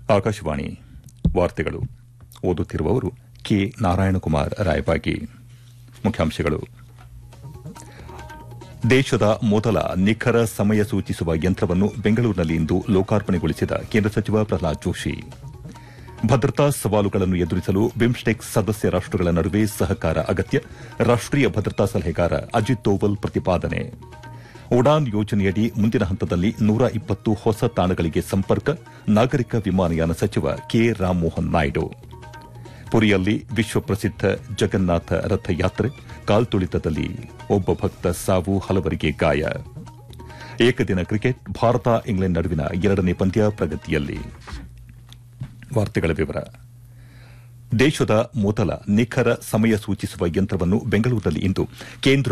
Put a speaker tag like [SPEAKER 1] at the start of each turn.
[SPEAKER 1] ಆಕಾಶವಾಣಿ ವಾರ್ತೆಗಳು ಓದುತ್ತಿರುವವರು ಕೆ ನಾರಾಯಣಕುಮಾರ್ ರಾಯಬಾಗಿ ಮುಖ್ಯಾಂಶಗಳು ದೇಶದ ಮೊದಲ ನಿಖರ ಸಮಯ ಸೂಚಿಸುವ ಯಂತ್ರವನ್ನು ಬೆಂಗಳೂರಿನಲ್ಲಿಂದು ಲೋಕಾರ್ಪಣೆಗೊಳಿಸಿದ ಕೇಂದ್ರ ಸಚಿವ ಪ್ರಹ್ಲಾದ್ ಜೋಶಿ ಭದ್ರತಾ ಸವಾಲುಗಳನ್ನು ಎದುರಿಸಲು ಬಿಮ್ಸ್ಟೆಕ್ ಸದಸ್ಯ ರಾಷ್ಟಗಳ ನಡುವೆ ಸಹಕಾರ ಅಗತ್ಯ ರಾಷ್ಟೀಯ ಭದ್ರತಾ ಸಲಹೆಗಾರ ಅಜಿತ್ ದೋವಲ್ ಪ್ರತಿಪಾದನೆ ಉಡಾನ್ ಯೋಜನೆಯಡಿ ಮುಂದಿನ ಹಂತದಲ್ಲಿ ನೂರ ಇಪ್ಪತ್ತು ಹೊಸ ತಾಣಗಳಿಗೆ ಸಂಪರ್ಕ ನಾಗರಿಕ ವಿಮಾನಯಾನ ಸಚಿವ ಕೆ ರಾಮ್ಮೋಹನ್ ನಾಯ್ಡು ಪುರಿಯಲ್ಲಿ ವಿಶ್ವಪ್ರಸಿದ್ದ ಜಗನ್ನಾಥ ರಥಯಾತ್ರೆ ಕಾಲ್ತುಳಿತದಲ್ಲಿ ಒಬ್ಬ ಭಕ್ತ ಸಾವು ಹಲವರಿಗೆ ಗಾಯ ಏಕದಿನ ಕ್ರಿಕೆಟ್ ಭಾರತ ಇಂಗ್ಲೆಂಡ್ ನಡುವಿನ ಎರಡನೇ ಪಂದ್ಯ ಪ್ರಗತಿಯಲ್ಲಿ ವಾರ್ತೆಗಳ ವಿವರ ದೇಶದ ಮೊದಲ ನಿಖರ ಸಮಯ ಸೂಚಿಸುವ ಯಂತ್ರವನ್ನು ಬೆಂಗಳೂರಿನಲ್ಲಿ ಇಂದು ಕೇಂದ್ರ